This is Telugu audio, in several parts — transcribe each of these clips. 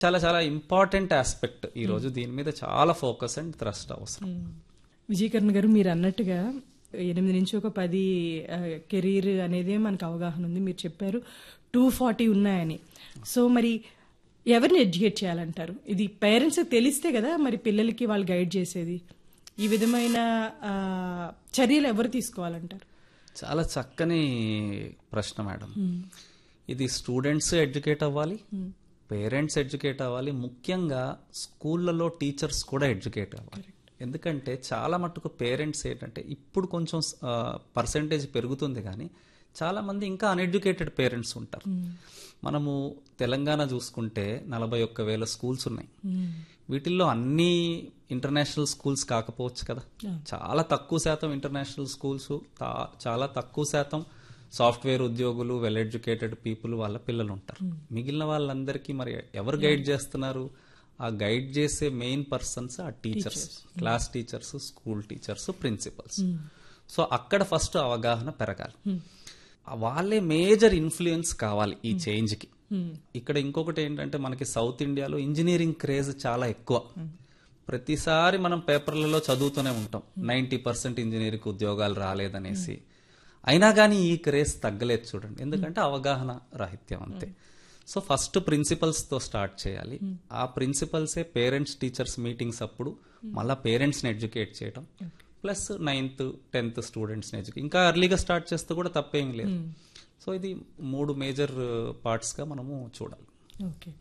చాలా చాలా ఇంపార్టెంట్ ఆస్పెక్ట్ ఈ రోజు దీని మీద చాలా ఫోకస్ అండ్ థ్రస్ట్ అవసరం విజయకరణ్ గారు మీరు అన్నట్టుగా ఎనిమిది నుంచి ఒక పది కెరీర్ అనేది మనకు అవగాహన ఉంది మీరు చెప్పారు టూ ఫార్టీ ఉన్నాయని సో మరి ఎవరిని ఎడ్యుకేట్ చేయాలంటారు ఇది పేరెంట్స్ తెలిస్తే కదా మరి పిల్లలకి వాళ్ళు గైడ్ చేసేది ఈ విధమైన ఆ, చర్యలు ఎవరు తీసుకోవాలంటారు చాలా చక్కని ప్రశ్న మేడం ఇది స్టూడెంట్స్ ఎడ్యుకేట్ అవ్వాలి పేరెంట్స్ ఎడ్యుకేట్ అవ్వాలి ముఖ్యంగా స్కూళ్ళలో టీచర్స్ కూడా ఎడ్యుకేట్ అవ్వాలి ఎందుకంటే చాలా మట్టుకు పేరెంట్స్ ఏంటంటే ఇప్పుడు కొంచెం పర్సంటేజ్ పెరుగుతుంది కానీ చాలా మంది ఇంకా అన్ఎడ్యుకేటెడ్ పేరెంట్స్ ఉంటారు మనము తెలంగాణ చూసుకుంటే నలభై ఒక్క వేల స్కూల్స్ ఉన్నాయి వీటిల్లో అన్ని ఇంటర్నేషనల్ స్కూల్స్ కాకపోవచ్చు కదా చాలా తక్కువ శాతం ఇంటర్నేషనల్ స్కూల్స్ చాలా తక్కువ శాతం సాఫ్ట్వేర్ ఉద్యోగులు వెల్ ఎడ్యుకేటెడ్ పీపుల్ వాళ్ళ పిల్లలు ఉంటారు మిగిలిన వాళ్ళందరికీ మరి ఎవరు గైడ్ చేస్తున్నారు ఆ గైడ్ చేసే మెయిన్ పర్సన్స్ ఆ teachers class teachers school teachers principals so అక్కడ ఫస్ట్ అవగాహన పెరగాలి వాళ్ళే మేజర్ ఇన్ఫ్లుయెన్స్ కావాలి ఈ చేంజ్ కి ఇక్కడ ఇంకొకటి ఏంటంటే మనకి సౌత్ ఇండియాలో ఇంజనీరింగ్ క్రేజ్ చాలా ఎక్కువ ప్రతిసారి మనం పేపర్లలో చదువుతూనే ఉంటాం నైంటీ పర్సెంట్ ఇంజనీరింగ్ ఉద్యోగాలు రాలేదనేసి అయినా కానీ ఈ క్రేజ్ తగ్గలేదు చూడండి ఎందుకంటే అవగాహన రాహిత్యం అంతే సో ఫస్ట్ ప్రిన్సిపల్స్ తో స్టార్ట్ చేయాలి ఆ ప్రిన్సిపల్సే పేరెంట్స్ టీచర్స్ మీటింగ్స్ అప్పుడు మళ్ళా పేరెంట్స్ని ఎడ్యుకేట్ చేయడం ప్లస్ నైన్త్ టెన్త్ స్టూడెంట్స్ని ఎడ్యుకేట్ ఇంకా ఎర్లీగా స్టార్ట్ చేస్తే కూడా తప్పేం లేదు సో ఇది మూడు మేజర్ పార్ట్స్గా మనము చూడాలి ఓకే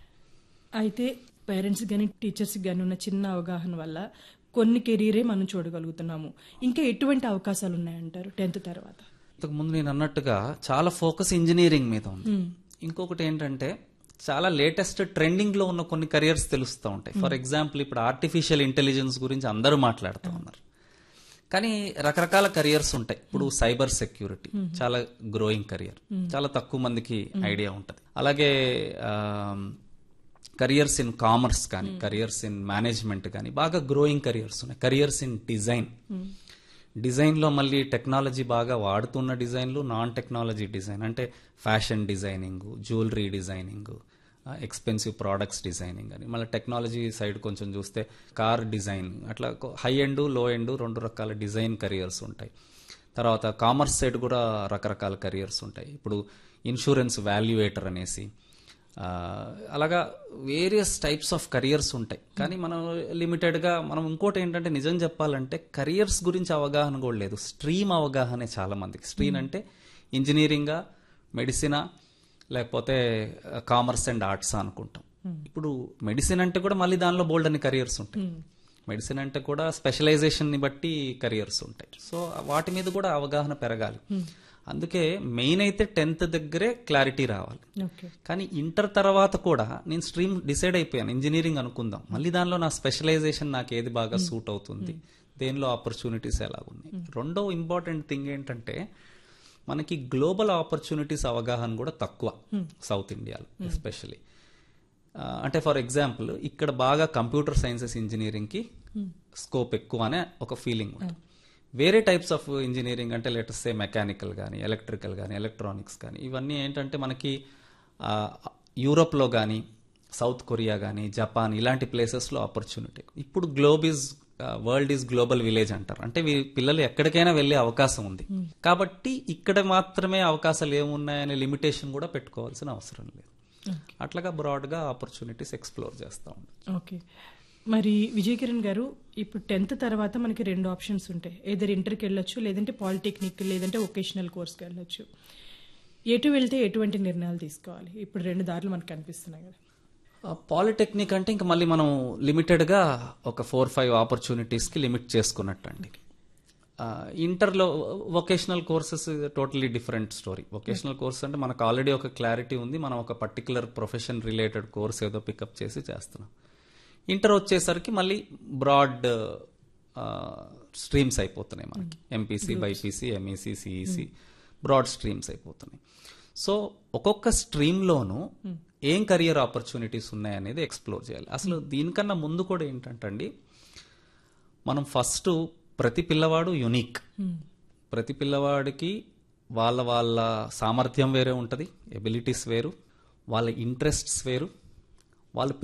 అయితే పేరెంట్స్ కానీ టీచర్స్ కానీ ఉన్న చిన్న అవగాహన వల్ల కొన్ని కెరీరే మనం చూడగలుగుతున్నాము ఇంకా ఎటువంటి అవకాశాలు ఉన్నాయంటారు టెన్త్ తర్వాత ఇంతకు ముందు నేను అన్నట్టుగా చాలా ఫోకస్ ఇంజనీరింగ్ మీద ఉంది ఇంకొకటి ఏంటంటే చాలా లేటెస్ట్ ట్రెండింగ్ లో ఉన్న కొన్ని కెరియర్స్ తెలుస్తూ ఉంటాయి ఫర్ ఎగ్జాంపుల్ ఇప్పుడు ఆర్టిఫిషియల్ ఇంటెలిజెన్స్ గురించి అందరూ మాట్లాడుతూ ఉన్నారు కానీ రకరకాల కెరియర్స్ ఉంటాయి ఇప్పుడు సైబర్ సెక్యూరిటీ చాలా గ్రోయింగ్ కెరియర్ చాలా తక్కువ మందికి ఐడియా ఉంటుంది అలాగే కెరియర్స్ ఇన్ కామర్స్ కానీ కెరియర్స్ ఇన్ మేనేజ్మెంట్ కానీ బాగా గ్రోయింగ్ కెరియర్స్ ఉన్నాయి కెరియర్స్ ఇన్ డిజైన్ డిజైన్లో మళ్ళీ టెక్నాలజీ బాగా వాడుతున్న డిజైన్లు నాన్ టెక్నాలజీ డిజైన్ అంటే fashion designing jewellery designing expensive products designing అని మళ్ళీ టెక్నాలజీ సైడ్ కొంచెం చూస్తే కార్ డిజైన్ అట్లా హై ఎండ్ లో ఎండ్ రెండు రకాల డిజైన్ కెరియర్స్ ఉంటాయి తర్వాత కామర్స్ సైడ్ కూడా రకరకాల కెరియర్స్ ఉంటాయి ఇప్పుడు ఇన్సూరెన్స్ వాల్యుయేటర్ అనేసి ఆ, అలాగా వేరియస్ టైప్స్ ఆఫ్ కెరియర్స్ ఉంటాయి కానీ మనం లిమిటెడ్గా మనం ఇంకోటి ఏంటంటే నిజం చెప్పాలంటే కెరియర్స్ గురించి అవగాహన కూడా లేదు స్ట్రీమ్ అవగాహనే చాలా మందికి స్ట్రీమ్ అంటే ఇంజనీరింగా మెడిసినా లేకపోతే కామర్స్ అండ్ ఆర్ట్స్ అనుకుంటాం ఇప్పుడు మెడిసిన్ అంటే కూడా మళ్ళీ దానిలో బోల్డ్ అని కెరియర్స్ ఉంటాయి మెడిసిన్ అంటే కూడా స్పెషలైజేషన్ ని బట్టి కెరియర్స్ ఉంటాయి సో వాటి మీద కూడా అవగాహన పెరగాలి అందుకే మెయిన్ అయితే టెన్త్ దగ్గరే క్లారిటీ రావాలి ఓకే కానీ ఇంటర్ తర్వాత కూడా నేను స్ట్రీమ్ డిసైడ్ అయిపోయాను ఇంజనీరింగ్ అనుకుందాం మళ్ళీ దానిలో నా స్పెషలైజేషన్ నాకు ఏది బాగా సూట్ అవుతుంది దేనిలో ఆపర్చునిటీస్ ఎలాగున్నాయి రెండో ఇంపార్టెంట్ థింగ్ ఏంటంటే మనకి గ్లోబల్ ఆపర్చునిటీస్ అవగాహన కూడా తక్కువ సౌత్ ఇండియాలో ఎస్పెషలీ అంటే ఫర్ ఎగ్జాంపుల్ ఇక్కడ బాగా కంప్యూటర్ సైన్సెస్ ఇంజనీరింగ్కి స్కోప్ ఎక్కువ అనే ఒక ఫీలింగ్ ఉంటుంది వేరే టైప్స్ ఆఫ్ ఇంజనీరింగ్ అంటే లేటెస్ట్ సే మెకానికల్ కానీ ఎలక్ట్రికల్ కానీ ఎలక్ట్రానిక్స్ కానీ ఇవన్నీ ఏంటంటే మనకి ఆ, యూరోప్లో కానీ సౌత్ కొరియా కానీ జపాన్ ఇలాంటి ప్లేసెస్లో ఆపర్చునిటీ ఇప్పుడు globe is world is global village అంటారు అంటే వీ పిల్లలు ఎక్కడికైనా వెళ్ళే అవకాశం ఉంది కాబట్టి ఇక్కడ మాత్రమే అవకాశాలు ఏమున్నాయనే లిమిటేషన్ కూడా పెట్టుకోవాల్సిన అవసరం లేదు అట్లాగా బ్రాడ్గా ఆపర్చునిటీస్ ఎక్స్ప్లోర్ చేస్తూ ఉంటాం ఓకే మరి విజయ్ కిరణ్ గారు ఇప్పుడు టెన్త్ తర్వాత మనకి రెండు ఆప్షన్స్ ఉంటాయి ఏదర్ ఇంటర్కి వెళ్ళొచ్చు లేదంటే పాలిటెక్నిక్ లేదంటే వొకేషనల్ కోర్స్కి వెళ్ళొచ్చు ఎటు వెళ్తే ఎటువంటి నిర్ణయాలు తీసుకోవాలి ఇప్పుడు రెండు దారులు మనకు కనిపిస్తున్నాయి కదా పాలిటెక్నిక్ అంటే ఇంకా మళ్ళీ మనం లిమిటెడ్గా ఒక ఫోర్ ఫైవ్ ఆపర్చునిటీస్కి లిమిట్ చేసుకున్నట్టు అండి ఇంటర్లో vocational courses totally different story vocational course అంటే మనకు ఆల్రెడీ ఒక క్లారిటీ ఉంది మనం ఒక పర్టికులర్ ప్రొఫెషన్ రిలేటెడ్ కోర్స్ ఏదో పికప్ చేసి చేస్తున్నాం ఇంటర్ వచ్చేసరికి మళ్ళీ బ్రాడ్ స్ట్రీమ్స్ అయిపోతున్నాయి మనకి MPC BiPC MEC CEC broad streams అయిపోతున్నాయి సో ఒక్కొక్క స్ట్రీమ్లోనూ ఏం కెరియర్ ఆపర్చునిటీస్ ఉన్నాయనేది ఎక్స్ప్లోర్ చేయాలి అసలు దీనికన్నా ముందు కూడా ఏంటంటండి మనం ఫస్ట్ ప్రతి పిల్లవాడు యునిక్ ప్రతి పిల్లవాడికి వాళ్ళ వాళ్ళ సామర్థ్యం వేరే ఉంటుంది ఎబిలిటీస్ వేరు వాళ్ళ ఇంట్రెస్ట్స్ వేరు వాళ్ళు